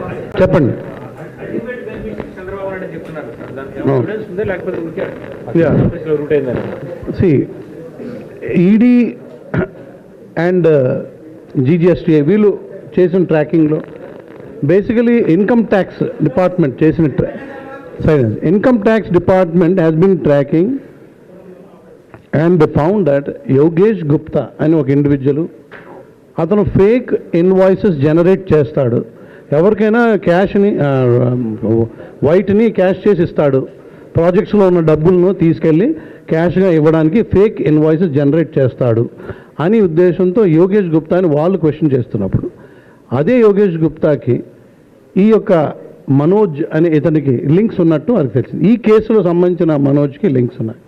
చెప్పండి ultimate benefit Chandrababu Naidu చెప్తున్నారు sir దానికి No. ఎవిడెన్స్ ఉందా లేకపోతే ఊరికే Yeah. ఆఫీస్లో రూట్ అయిందని సి ఈడీ అండ్ జీజీఎస్టీఐ వీళ్ళు చేసిన ట్రాకింగ్లో బేసికలీ ఇన్కమ్ ట్యాక్స్ డిపార్ట్మెంట్ చేసిన silence income tax department has been tracking and found that Yogesh Gupta అని ఒక ఇండివిజువల్ అతను ఫేక్ ఇన్వాయిసెస్ జనరేట్ చేస్తాడు ఎవరికైనా క్యాష్ని వైట్ని క్యాష్ చేసి ఇస్తాడు ప్రాజెక్ట్స్లో ఉన్న డబ్బులను తీసుకెళ్ళి క్యాష్గా ఇవ్వడానికి ఫేక్ ఇన్వాయిసెస్ జనరేట్ చేస్తాడు అని ఉద్దేశంతో యోగేష్ గుప్తాని వాళ్ళు క్వశ్చన్ చేస్తున్నప్పుడు అదే యోగేష్ గుప్తాకి ఈ యొక్క మనోజ్ అనే ఇతనికి లింక్స్ ఉన్నట్టు వారికి తెలిసింది ఈ కేసులో సంబంధించిన మనోజ్కి లింక్స్ ఉన్నాయి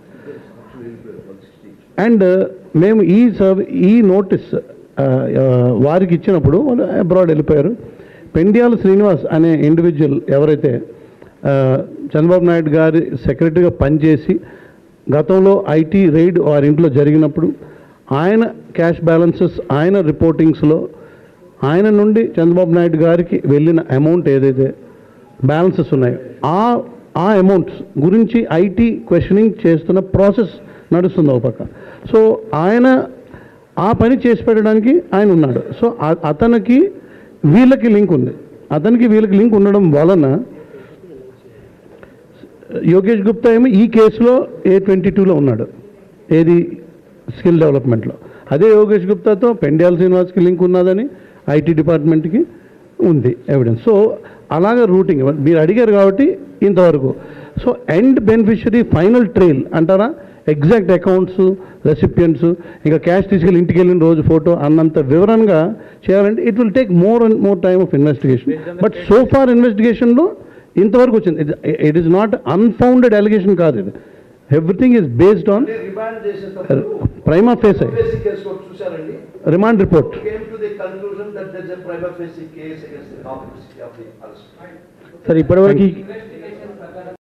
అండ్ మేము ఈ సర్వ్ ఈ నోటీస్ ఆ, ఆ, వారికి ఇచ్చినప్పుడు వాళ్ళు అబ్రాడ్ వెళ్ళిపోయారు పెండియాల శ్రీనివాస్ అనే ఇండివిజువల్ ఎవరైతే ఆ, చంద్రబాబు నాయుడు గారి సెక్రటరీగా పనిచేసి గతంలో ఐటీ రైడ్ వారి ఇంట్లో జరిగినప్పుడు ఆయన క్యాష్ బ్యాలెన్సెస్ ఆయన రిపోర్టింగ్స్లో ఆయన నుండి చంద్రబాబు నాయుడు గారికి వెళ్ళిన అమౌంట్ ఏదైతే బ్యాలెన్సెస్ ఉన్నాయో ఆ ఆ అమౌంట్స్ గురించి ఐటీ క్వశ్చనింగ్ చేస్తున్న ప్రాసెస్ నడుస్తుంది ఒక పక్క సో ఆయన ఆ పని చేసి పెట్టడానికి ఆయన ఉన్నాడు సో ఆ- అతనికి వీళ్ళకి లింక్ ఉంది అతనికి వీళ్ళకి లింక్ ఉండడం వలన యోగేష్ గుప్తా ఏమో ఈ కేసులో ఏ ట్వంటీ టూలో ఉన్నాడు ఏది స్కిల్ డెవలప్మెంట్లో అదే యోగేష్ గుప్తాతో పెండ్యాల శ్రీనివాస్కి లింక్ ఉన్నదని ఐటీ డిపార్ట్మెంట్కి ఉంది ఎవిడెన్స్ సో అలాగే రూటింగ్ మీరు అడిగారు కాబట్టి ఇంతవరకు so end beneficiary final trail అంటారా ఎగ్జాక్ట్ అకౌంట్స్ రెసిపియన్స్ ఇంకా క్యాష్ తీసుకెళ్ళి ఇంటికి వెళ్ళిన రోజు ఫోటో అన్నంత వివరంగా చేయాలంటే it will take more and more time of investigation but so far ఇన్వెస్టిగేషన్లో ఇంతవరకు వచ్చింది it is not unfounded allegation కాదు ఇది everything is based on remand చేసేటప్పుడు ప్రైమా ఫేస్ basic case కూడా చూశారండి remand report came to the conclusion that there is a prima facie case against the competency of the arrest. Sir ఇప్పటివరకు ఈ-